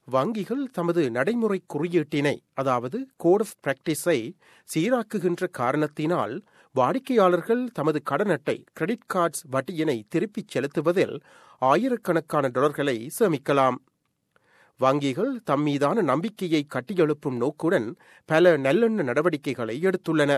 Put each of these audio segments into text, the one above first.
வங்கிகள் தமது நடைமுறை குறியீட்டினை அதாவது கோட் ஆஃப் பிராக்டிஸை சீராக்குகின்ற காரணத்தினால் வாடிக்கையாளர்கள் தமது கடன் அட்டை கிரெடிட் கார்ட்ஸ் வட்டியினை திருப்பிச் செலுத்துவதில் ஆயிரக்கணக்கான டாலர்களை சேமிக்கலாம் வங்கிகள் தம்மீதான நம்பிக்கையை கட்டியெழுப்பும் நோக்குடன் பல நல்லெண்ண நடவடிக்கைகளை எடுத்துள்ளன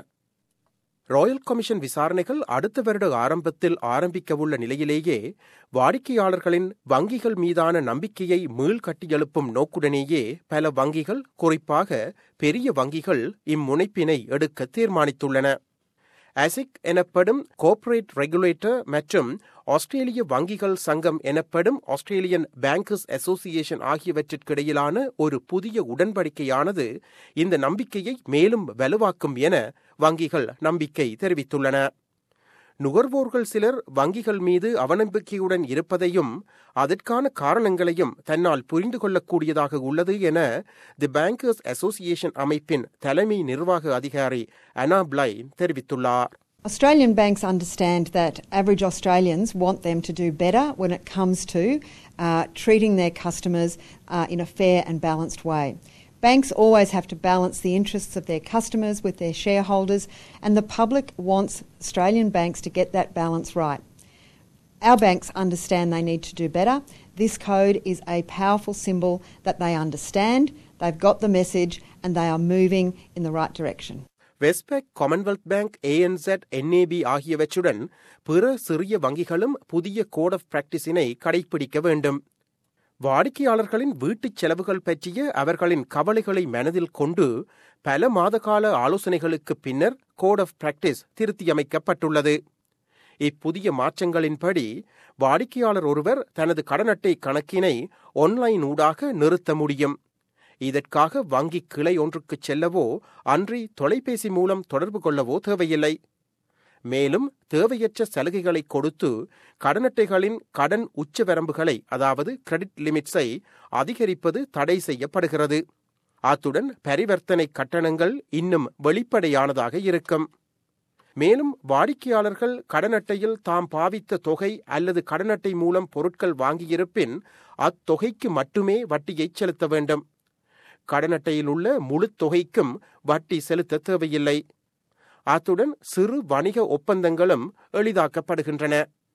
ராயல் கமிஷன் விசாரணைகள் அடுத்த வருட ஆரம்பத்தில் ஆரம்பிக்கவுள்ள நிலையிலேயே வாடிக்கையாளர்களின் வங்கிகள் மீதான நம்பிக்கையை மீள் கட்டியெழுப்பும் நோக்குடனேயே பல வங்கிகள் குறிப்பாக பெரிய வங்கிகள் இம்முனைப்பினை எடுக்க தீர்மானித்துள்ளன அசிக் எனப்படும் கோர்ப்பரேட் ரெகுலேட்டர் மற்றும் ஆஸ்திரேலிய வங்கிகள் சங்கம் எனப்படும் ஆஸ்திரேலியன் பேங்கர்ஸ் அசோசியேஷன் ஆகியவற்றிற்கிடையிலான ஒரு புதிய உடன்படிக்கையானது இந்த நம்பிக்கையை மேலும் வலுவாக்கும் என வங்கிகள் நம்பிக்கை தெரிவித்துள்ளன நுகர்வோர்கள் சிலர் வங்கிகள் மீது அவநம்பிக்கையுடன் இருப்பதையும் அதற்கான காரணங்களையும் தன்னால் புரிந்து கொள்ளக்கூடியதாக உள்ளது என தி பேங்கர்ஸ் அசோசியேஷன் அமைப்பின் தலைமை நிர்வாக அதிகாரி அனா பிளைன் தெரிவித்துள்ளார் Australian banks understand that average Australians want them to do better when it comes to uh, treating their customers uh, in a fair and balanced way. Banks always have to balance the interests of their customers with their shareholders, and the public wants Australian banks to get that balance right. Our banks understand they need to do better. This code is a powerful symbol that they understand, they've got the message, and they are moving in the right direction. Westpac Commonwealth bank ANZ NAB ஆகியவற்றுடன் பிற சிறிய வங்கிகளும் புதிய code of பிராக்டிஸினை கடைபிடிக்க வேண்டும் வாடிக்கையாளர்களின் வீட்டுச் செலவுகள் பற்றிய அவர்களின் கவலைகளை மனதில் கொண்டு பல மாதகால ஆலோசனைகளுக்கு பின்னர் கோட் ஆஃப் பிராக்டிஸ் திருத்தியமைக்கப்பட்டுள்ளது இப்புதிய மாற்றங்களின்படி வாடிக்கையாளர் ஒருவர் தனது கடன் அட்டை கணக்கினை ஒன்லைன் ஊடாக நிறுத்த முடியும் இதற்காக வங்கி கிளை ஒன்றுக்கு செல்லவோ அன்றி தொலைபேசி மூலம் தொடர்பு கொள்ளவோ தேவையில்லை மேலும் தேவையற்ற சலுகைகளை கொடுத்து கடன் அட்டைகளின் கடன் உச்சவரம்புகளை அதாவது கிரெடிட் லிமிட்ஸை அதிகரிப்பது தடை செய்யப்படுகிறது அத்துடன் பரிவர்த்தனை கட்டணங்கள் இன்னும் வெளிப்படையானதாக இருக்கும் மேலும் வாடிக்கையாளர்கள் கடன் அட்டையில் தாம் பாவித்த தொகை அல்லது கடன் அட்டை மூலம் பொருட்கள் வாங்கியிருப்பின் அத்தொகைக்கு மட்டுமே வட்டியை செலுத்த வேண்டும் கடன் அட்டையில் உள்ள முழு தொகைக்கும் வட்டி செலுத்த தேவையில்லை அத்துடன் சிறு வணிக ஒப்பந்தங்களும் எளிதாக்கப்படுகின்றன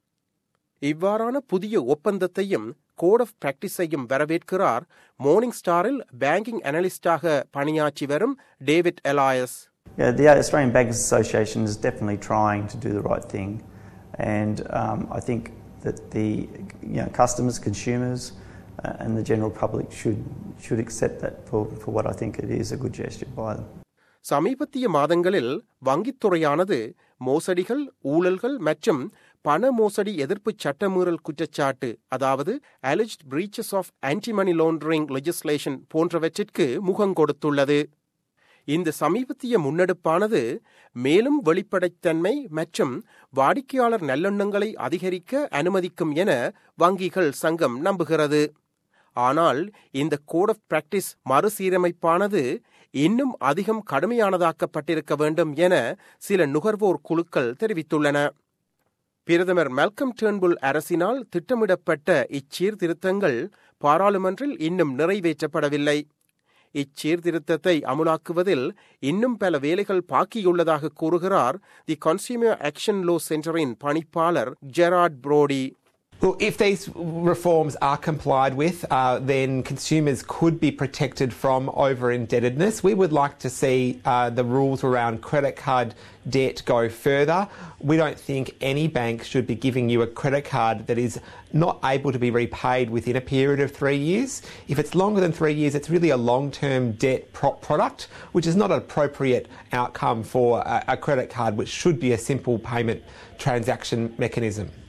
இவ்வாறான புதிய ஒப்பந்தத்தையும் கோட் ஆஃப் பிராக்டிஸையும் வரவேற்கிறார் மார்னிங் ஸ்டாரில் பேங்கிங் அனலிஸ்டாக பணியாற்றி வரும் David Elias Yeah, the Australian Bankers Association is definitely trying to do the right thing, and um, I think that the you know, customers, consumers, uh, and the general public should should accept that for, for what I think it is a good gesture by them. சமீபத்திய மாதங்களில் வங்கித்துறையானது மோசடிகள் ஊழல்கள் மற்றும் பண மோசடி எதிர்ப்பு சட்டமீறல் குற்றச்சாட்டு அதாவது alleged breaches of anti money laundering legislation போன்றவற்றிற்கு முகம் கொடுத்துள்ளது இந்த சமீபத்திய முன்னெடுப்பானது மேலும் வெளிப்படைத்தன்மை மற்றும் வாடிக்கையாளர் நல்லெண்ணங்களை அதிகரிக்க அனுமதிக்கும் என வங்கிகள் சங்கம் நம்புகிறது ஆனால் இந்த கோட் ஆஃப் பிராக்டிஸ் மறுசீரமைப்பானது இன்னும் அதிகம் கடுமையானதாக்கப்பட்டிருக்க வேண்டும் என சில நுகர்வோர் குழுக்கள் தெரிவித்துள்ளன பிரதமர் மெல்கம் டேர்ன்புல் அரசினால் திட்டமிடப்பட்ட இச்சீர்திருத்தங்கள் பாராளுமன்றில் இன்னும் நிறைவேற்றப்படவில்லை இச்சீர்திருத்தத்தை அமுலாக்குவதில் இன்னும் பல வேலைகள் பாக்கியுள்ளதாக கூறுகிறார் தி கன்சியூமர் ஆக்ஷன் லோ சென்டரின் பணிப்பாளர் Gerard Brody Well, if these reforms are complied with, uh, then consumers could be protected from over indebtedness. We would like to see uh, the rules around credit card debt go further. We don't think any bank should be giving you a credit card that is not able to be repaid within a period of three years. If it's longer than three years, it's really a long term debt pro- product, which is not an appropriate outcome for a, a credit card, which should be a simple payment transaction mechanism.